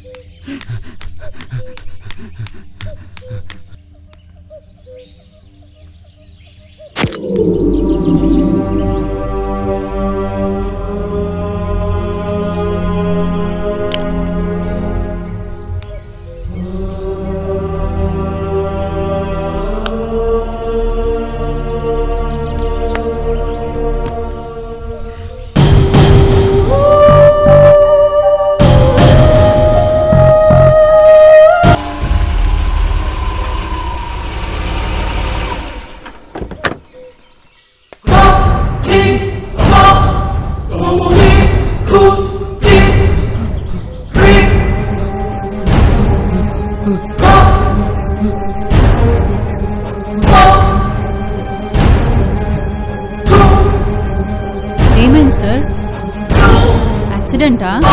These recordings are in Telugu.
ఏమైంది సార్ యాక్సిడెంటా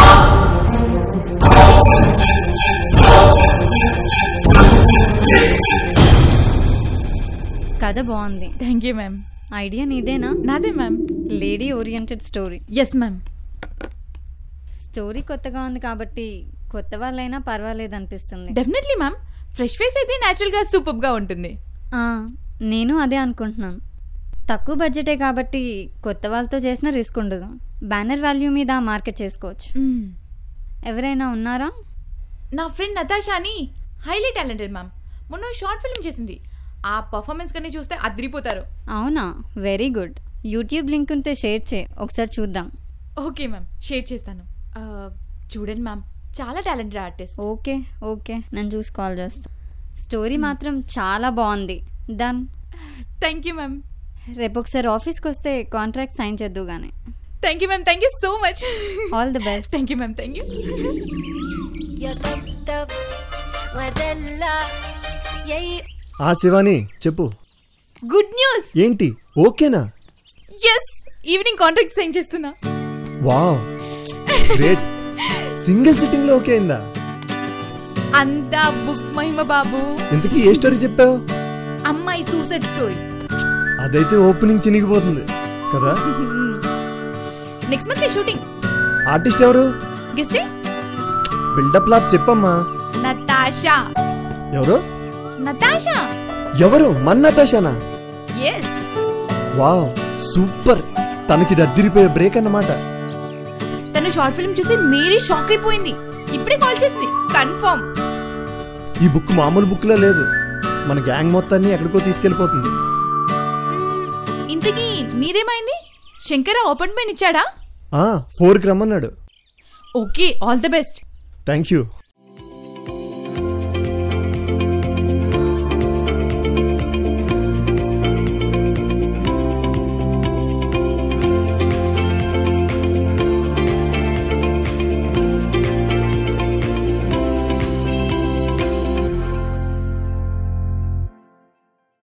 కథ బాగుంది థ్యాంక్ యూ మ్యామ్ ఐడియా నీదేనా నాదే ma'am lady oriented story yes ma'am story కొత్తగా ఉంది కాబట్టి కొత్త వాళ్ళైనా పర్వాలేదు అనిపిస్తుంది డెఫినెట్లీ మ్యామ్ ఫ్రెష్ ఫేస్ అయితే న్యాచురల్గా సూపర్గా ఉంటుంది ఆ, నేను అదే అనుకుంటున్నాను తక్కువ బడ్జెటే కాబట్టి కొత్త వాళ్ళతో చేసిన రిస్క్ ఉండదు బ్యానర్ వాల్యూ మీద మార్కెట్ చేసుకోవచ్చు మ్మ్. ఎవరైనా ఉన్నారా నా ఫ్రెండ్ నతాషా అని హైలీ టాలెంటెడ్ మ్యామ్ మొన్న షార్ట్ ఫిల్మ్ చేసింది ఆ పర్ఫార్మెన్స్ కన్నీ చూస్తే అదిరిపోతారు అవునా వెరీ గుడ్ యూట్యూబ్ లింక్ ఉంటే షేర్ చే ఒకసారి చూద్దాం ఓకే మ్యామ్ షేర్ చేస్తాను ఆ, చూడండి మ్యామ్ చాలా టాలెంటెడ్ ఆర్టిస్ట్ ఓకే ఓకే నేను చూసి కాల్ చేస్తా స్టోరీ మాత్రం చాలా బాగుంది డన్ థ్యాంక్ యూ మ్యామ్ రేపు ఒకసారి ఆఫీస్కి వస్తే కాంట్రాక్ట్ సైన్ చేద్దు కానీ thank you ma'am thank you so much all the best thank you ma'am thank you يطبطب ودلع يي ఆ శివాని చెప్పు గుడ్ న్యూస్ ఏంటి ఓకేనా ఎస్ ఈవినింగ్ కాంట్రాక్ట్ సైన్ చేస్తున్నా వావ్ గ్రేట్ సింగిల్ సిట్టింగ్ లో ఓకే అయిందా అంతా బుక్ మహిమ బాబు ఇంతకీ ఏ స్టోరీ చెప్పావు అమ్మాయి సూసైడ్ స్టోరీ అదైతే ఓపెనింగ్ చినిగిపోతుంది కదా నెక్స్ట్ మంత్ షూటింగ్ ఆర్టిస్ట్ ఎవరు గెస్ట్ బిల్డప్ లాప్ చెప్పమ్మా నతాషా ఎవరు నతాషా ఎవరు మన్ నతాషానా ఎస్ వావ్ సూపర్ తనకిది అద్దిరిపోయే బ్రేక్ అన్నమాట తను షార్ట్ ఫిల్మ్ చూసి మేరీ షాక్ అయిపోయింది ఇప్పుడే కాల్ చేసింది కన్ఫర్మ్ ఈ బుక్ మామూలు బుక్ లో లేదు మన గ్యాంగ్ మొత్తాన్ని ఎక్కడికో తీసుకెళ్ళిపోతుంది ఇంతకీ నీదేమైంది శంకర అపాయింట్మెంట్ ఇచ్చాడా ఆ ఫోర్కి రమ్మన్నాడు okay all the best thank you